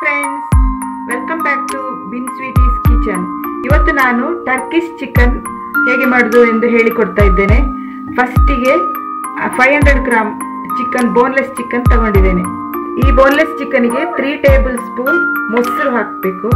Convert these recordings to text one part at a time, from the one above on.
friends welcome back to bin sweeties kitchen ಇವತ್ತು ನಾನು Turkish chicken ಹೇಗೆ ಮಾಡೋದು ಎಂದು ಹೇಳಿಕೊಡ್ತಾ ಇದ್ದೇನೆ ಫಸ್ಟಿಗೆ five hundred gram chicken boneless chicken ತಗೊಂಡಿದ್ದೇನೆ ಈ ಬೋನ್ಲೆಸ್ ಚಿಕನ್ಗೆ ತ್ರೀ ಟೇಬಲ್ ಸ್ಪೂನ್ ಮೊಸರು ಹಾಕಬೇಕು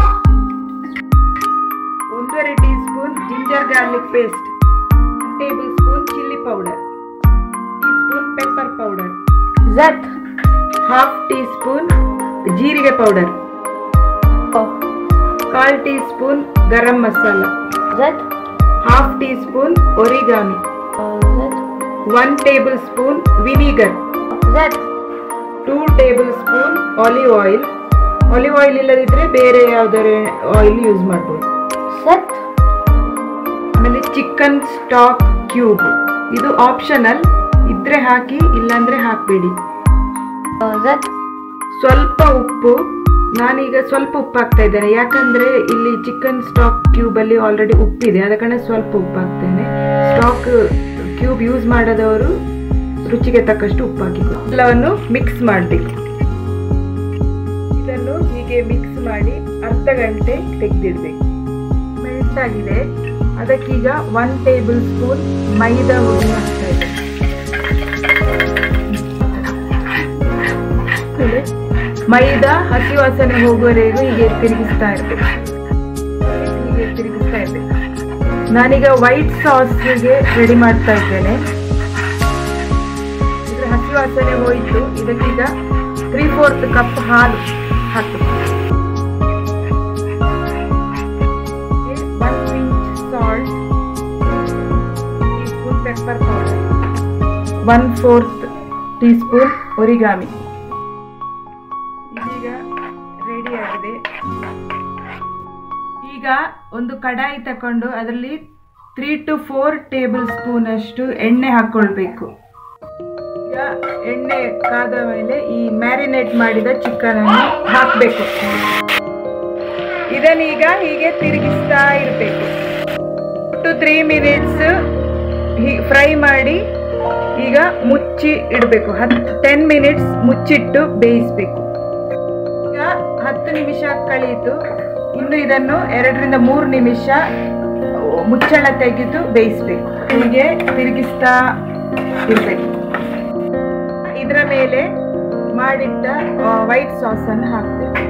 ಒಂದೂವರೆ tea spoon ginger garlic paste table spoon chilli powder tea spoon pepper powder Z half tea spoon ಜೀರಿಗೆ ಪೌಡರ್ O ಕಾಲ್ tea spoon garam masala Z half tea spoon oregano O Z one table spoon vinegar Z two table spoon olive oil olive oil ಇಲ್ಲದಿದ್ರೆ ಬೇರೆ ಯಾವ್ದಾರ oil use ಮಾಡ್ಬೋದು Set ಆಮೇಲೆ chicken stock cube ಇದು optional ಇದ್ರೆ ಹಾಕಿ ಇಲ್ಲಾಂದ್ರೆ ಹಾಕಬೇಡಿ O Z ಸ್ವಲ್ಪ ಉಪ್ಪು ನಾನೀಗ ಸ್ವಲ್ಪ ಉಪ್ಪು ಹಾಕ್ತಾ ಇದ್ದೇನೆ ಯಾಕಂದ್ರೆ ಇಲ್ಲಿ ಚಿಕನ್ ಸ್ಟಾಕ್ ಕ್ಯೂಬ್ ಅಲ್ಲಿ ಆಲ್ರೆಡಿ ಉಪ್ಪಿದೆ ಆದ ಕಾರಣ ಸ್ವಲ್ಪ ಉಪ್ಪು ಹಾಕ್ತೇನೆ ಸ್ಟಾಕ್ ಕ್ಯೂಬ್ ಯೂಸ್ ಮಾಡದವರು ರುಚಿಗೆ ತಕ್ಕಷ್ಟು ಉಪ್ಪು ಹಾಕಿಕೊ ಎಲ್ಲವನ್ನು ಮಿಕ್ಸ್ ಮಾಡಬೇಕು ಇದನ್ನು ಹೀಗೆ ಮಿಕ್ಸ್ ಮಾಡಿ ಅರ್ಧ ಗಂಟೆ ತೆಗೆದಿಡ್ಬೇಕು ಮೆಲ್ಟ್ ಆಗಿದೆ ಅದಕ್ಕೀಗ ಒನ್ ಟೇಬಲ್ ಸ್ಪೂನ್ ಮೈದಾ ಹುಡಿ ಹಾಕ್ತಾ ಇದ್ದೇನೆ ಮೈದಾ ಹಸಿ ವಾಸನೆ ಹೋಗುವವರೆಗೂ ಹೀಗೆ ತಿರುಗಿಸ್ತಾ ಇರ್ಬೇಕು ಹೀಗೆ ತಿರುಗಿಸ್ತಾ ಇರ್ಬೇಕು ನಾನೀಗ ವೈಟ್ ಸಾಸ್ಗೆ ರೆಡಿ ಮಾಡ್ತಾ ಇದ್ದೇನೆ ಇದ್ರ ಹಸಿ ವಾಸನೆ ಹೋಯಿತು ಇದಕ್ಕೀಗ ತ್ರೀ ಫೋರ್ತ್ ಕಪ್ ಹಾಲು ಹಾಕಬೇಕು one pinch salt tea spoon pepper powder one fourth tea spoon oregano ಇದೀಗ ರೆಡಿ ಆಗಿದೆ ಈಗ ಒಂದು ಕಡಾಯಿ ತಕೊಂಡು ಅದರಲ್ಲಿ three to four table spoon ಅಷ್ಟು ಎಣ್ಣೆ ಹಾಕೊಳ್ಬೇಕು ಈಗ ಎಣ್ಣೆ ಕಾದ ಮೇಲೆ ಈ ಮ್ಯಾರಿನೇಟ್ ಮಾಡಿದ ಚಿಕನ್ ಅನ್ನು ಹಾಕಬೇಕು ಇದನ್ನೀಗ ಹೀಗೆ ತಿರುಗಿಸ್ತಾ ಇರಬೇಕು ಟು ತ್ರೀ ಮಿನಿಟ್ಸ್ ಫ್ರೈ ಮಾಡಿ ಈಗ ಮುಚ್ಚಿ ಇಡಬೇಕು ಹತ್ತು ಟೆನ್ ಮಿನಿಟ್ಸ್ ಮುಚ್ಚಿಟ್ಟು ಬೇಯಿಸಬೇಕು ಈಗ ಹತ್ತು ನಿಮಿಷ ಕಳೆಯಿತು ಇನ್ನು ಇದನ್ನು ಎರಡರಿಂದ ಮೂರು ನಿಮಿಷ ಮುಚ್ಚಳ ತೆಗೆದು ಬೇಯಿಸಬೇಕು ಹೀಗೆ ತಿರುಗಿಸ್ತಾ ಇರಬೇಕು ಇದರ ಮೇಲೆ ಮಾಡಿಟ್ಟ ವೈಟ್ ಸಾಸ್ ಅನ್ನು ಹಾಕಬೇಕು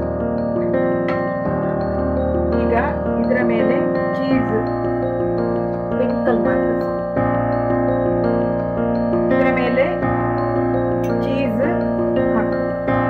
ಈಗ ಇದರ ಮೇಲೆ ಚೀಸ್ Twinkle ಮಾಡಬೇಕು ಇದರ ಮೇಲೆ ಚೀಸ್ ಹಾಕು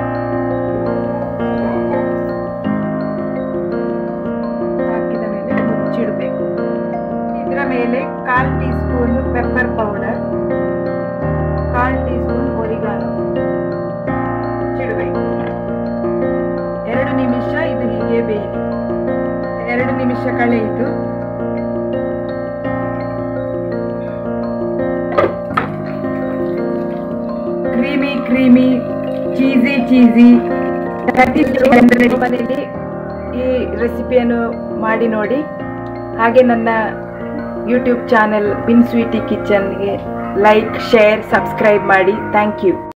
ಹಾಕಿದ ಮೇಲೆ ಮುಚ್ಚಿಡಬೇಕು ಇದರ ಮೇಲೆ ಕಾಲ್ ಟೀ ಸ್ಪೂನ್ ಪೆಪ್ಪರ್ ಪೌಡರ್ ಕಾಲ್ ಟೀ ಸ್ಪೂನ್ ಒರಿಗಾನು ಮುಚ್ಚಿಡಬೇಕು ಎರಡು ನಿಮಿಷ ಇದು ಹೀಗೆ ಬೇಯಲಿ ಎರಡು ನಿಮಿಷ ಕಳೆಯಿತು ಕ್ರೀಮಿ ಕ್ರೀಮಿ ಚೀಸಿ ಚೀಸಿ ಮನೆಯಲ್ಲಿ ಈ ರೆಸಿಪಿಯನ್ನು ಮಾಡಿ ನೋಡಿ ಹಾಗೆ ನನ್ನ ಯೂಟ್ಯೂಬ್ ಚಾನೆಲ್ ಬಿನ್ ಸ್ವೀಟಿ ಕಿಚನ್ಗೆ ಲೈಕ್ ಶೇರ್ ಸಬ್ಸ್ಕ್ರೈಬ್ ಮಾಡಿ ಥ್ಯಾಂಕ್ ಯು